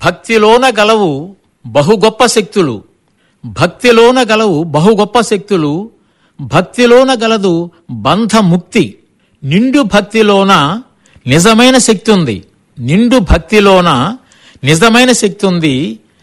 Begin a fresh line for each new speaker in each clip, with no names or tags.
భక్తిలోన గలవు బహు గొప్ప శక్తులు భక్తిలోన గలవు బహు గొప్ప శక్తులు భక్తిలోన గలదు బంధముక్తి నిండు భక్తిలోన నిజమైన శక్తి ఉంది నిండు భక్తిలోన నిజమైన శక్తి ఉంది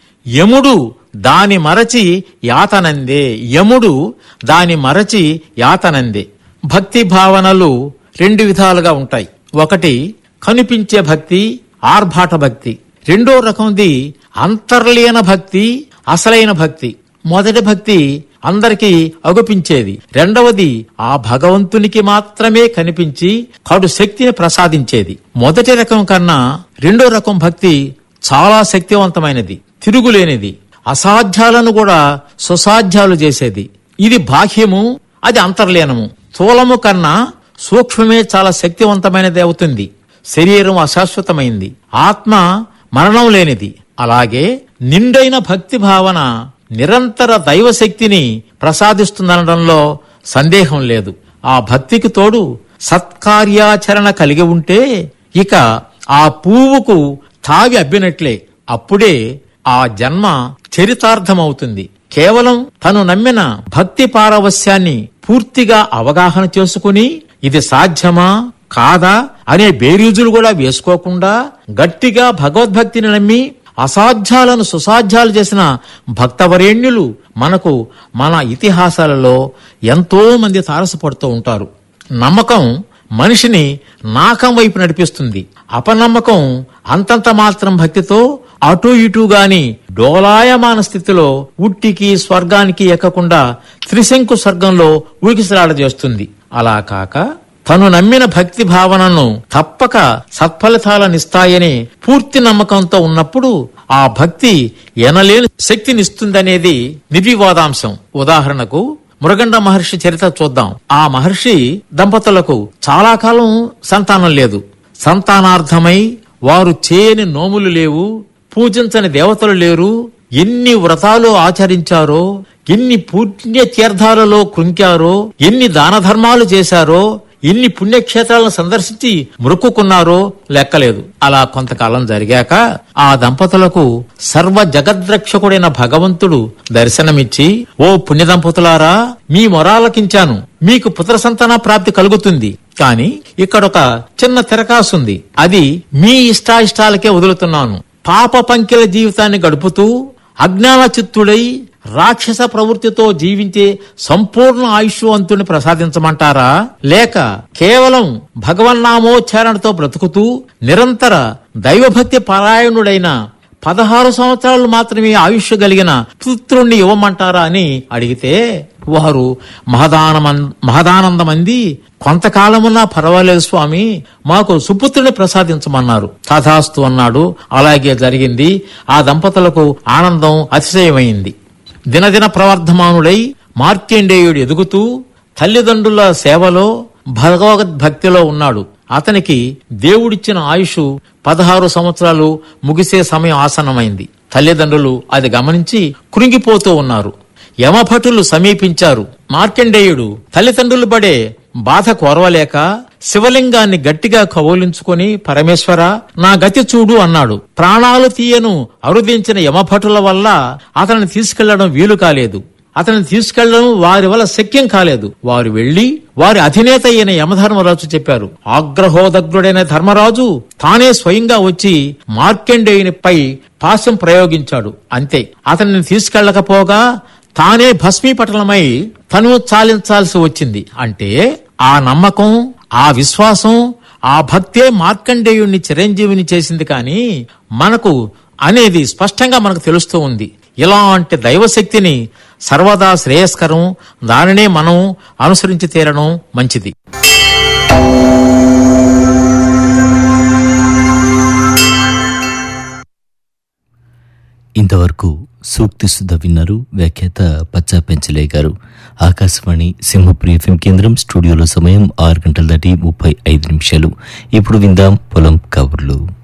యముడు దాని మరచి యాతనందే యముడు దాని మరచి యాతనందే భక్తి భావనలు రెండు విధాలుగా ఉంటాయి ఒకటి కనిపించే భక్తి ఆర్భాట భక్తి రెండో రకంది అంతర్లీన భక్తి అసలైన భక్తి మొదటి భక్తి అందరికీ అగుపించేది రెండవది ఆ భగవంతునికి మాత్రమే కనిపించి కడు శక్తిని ప్రసాదించేది మొదటి రకం కన్నా రెండో రకం భక్తి చాలా శక్తివంతమైనది తిరుగులేనిది అసాధ్యాలను కూడా సుసాధ్యాలు చేసేది ఇది బాహ్యము అది అంతర్లీనము స్థూలము కన్నా సూక్ష్మమే చాలా శక్తివంతమైనది అవుతుంది శరీరం అశాశ్వతమైంది ఆత్మ మరణం లేనిది అలాగే నిండైన భక్తి భావన నిరంతర దైవశక్తిని ప్రసాదిస్తుందనడంలో సందేహం లేదు ఆ భక్తికి తోడు సత్కార్యాచరణ కలిగి ఉంటే ఇక ఆ పువ్వుకు తావి అబ్బినట్లే అప్పుడే ఆ జన్మ చరితార్థమవుతుంది కేవలం తను నమ్మిన భక్తి పారవస్యాన్ని పూర్తిగా అవగాహన చేసుకుని ఇది సాధ్యమా కాదా అనే బేరీజులు కూడా వేసుకోకుండా గట్టిగా భగవద్భక్తిని నమ్మి అసాధ్యాలను సుసాధ్యాలు చేసిన భక్తవరేణ్యులు మనకు మన ఇతిహాసాలలో ఎంతో మంది తారసపడుతూ ఉంటారు నమ్మకం మనిషిని నాకం వైపు నడిపిస్తుంది అపనమ్మకం అంతంత మాత్రం భక్తితో అటు ఇటు గాని డోలాయమాన స్థితిలో ఉట్టికి స్వర్గానికి ఎక్కకుండా త్రిశంకు స్వర్గంలో ఊగిసలాడజేస్తుంది అలా కాక తను నమ్మిన భక్తి భావనను తప్పక సత్ఫలితాలనిస్తాయని పూర్తి నమ్మకంతో ఉన్నప్పుడు ఆ భక్తి ఎనలేని శక్తినిస్తుందనేది నిర్వివాదాంశం ఉదాహరణకు మృగండ మహర్షి చరిత్ర చూద్దాం ఆ మహర్షి దంపతులకు చాలా కాలం సంతానం లేదు సంతానార్థమై వారు చేయని నోములు లేవు పూజించని దేవతలు లేరు ఎన్ని వ్రతాలు ఆచరించారో ఎన్ని పుణ్య తీర్థాలలో కృంకారో ఎన్ని దాన ధర్మాలు చేశారో ఎన్ని పుణ్యక్షేత్రాలను సందర్శించి మొక్కుకున్నారో లెక్కలేదు అలా కొంతకాలం జరిగాక ఆ దంపతులకు సర్వ జగద్రక్షకుడైన భగవంతుడు దర్శనమిచ్చి ఓ పుణ్య దంపతులారా మీ మొరాలకించాను మీకు పుత్ర సంతాన ప్రాప్తి కలుగుతుంది కాని ఇక్కడొక చిన్న తెరకాసుంది అది మీ ఇష్టాయిష్టాలకే వదులుతున్నాను పాప పంకిల జీవితాన్ని గడుపుతూ అజ్ఞాన చిత్తుడై రాక్షస ప్రవృత్తితో జీవించే సంపూర్ణ ఆయుష్వంతుని ప్రసాదించమంటారా లేక కేవలం భగవన్నామోచ్చారణతో బ్రతుకుతూ నిరంతర దైవభక్తి పరాయణుడైన పదహారు సంవత్సరాలు మాత్రమే ఆయుష్ కలిగిన పుత్రుణ్ణి ఇవ్వమంటారా అని అడిగితే వారు మహదానమన్ మహదానందమంది కొంతకాలమున్నా పర్వాలేదు స్వామి మాకు సుపుత్రుని ప్రసాదించమన్నారు తథాస్తు అన్నాడు అలాగే జరిగింది ఆ దంపతులకు ఆనందం అతిశయమైంది దినదిన ప్రవర్ధమానుడై మార్కండేయుడు ఎదుగుతూ తల్లిదండ్రుల సేవలో భగవద్భక్తిలో ఉన్నాడు అతనికి దేవుడిచ్చిన ఆయుష్ పదహారు సంవత్సరాలు ముగిసే సమయం ఆసన్నమైంది తల్లిదండ్రులు అది గమనించి కృంగిపోతూ ఉన్నారు యమభటులు సమీపించారు మార్కండేయుడు తల్లిదండ్రులు పడే బాధ కోరవలేక శివలింగాన్ని గట్టిగా కౌలించుకొని పరమేశ్వర నా గతి చూడు అన్నాడు ప్రాణాలు తీయను అరుదించిన యమభటుల వల్ల అతన్ని తీసుకెళ్లడం వీలు కాలేదు అతన్ని తీసుకెళ్లడం వారి వల్ల శక్యం కాలేదు వారు వెళ్లి వారి అధినేత అయిన యమధర్మరాజు చెప్పారు ఆగ్రహోదగ్రుడైన ధర్మరాజు తానే స్వయంగా వచ్చి మార్కండేయునిపై పాశం ప్రయోగించాడు అంతే అతన్ని తీసుకెళ్లకపోగా తానే భస్మీపటలమై తను చాలించాల్సి వచ్చింది అంటే ఆ నమ్మకం ఆ విశ్వాసం ఆ భక్తే మార్కండేయుణ్ణి చిరంజీవిని చేసింది కానీ మనకు అనేది స్పష్టంగా మనకు తెలుస్తూ ఉంది ఇలాంటి దైవశక్తిని సర్వదా శ్రేయస్కరం దానినే మనం అనుసరించి తీరడం మంచిది
ఇంతవరకు సూక్తి సుధ విన్నారు వ్యాఖ్యాత పచ్చా పెంచలే గారు ఆకాశవాణి సింహపురి ఎఫ్ఎం కేంద్రం స్టూడియోలో సమయం ఆరు గంటల దాటి ముప్పై ఐదు నిమిషాలు ఇప్పుడు విందాం పొలం కబుర్లు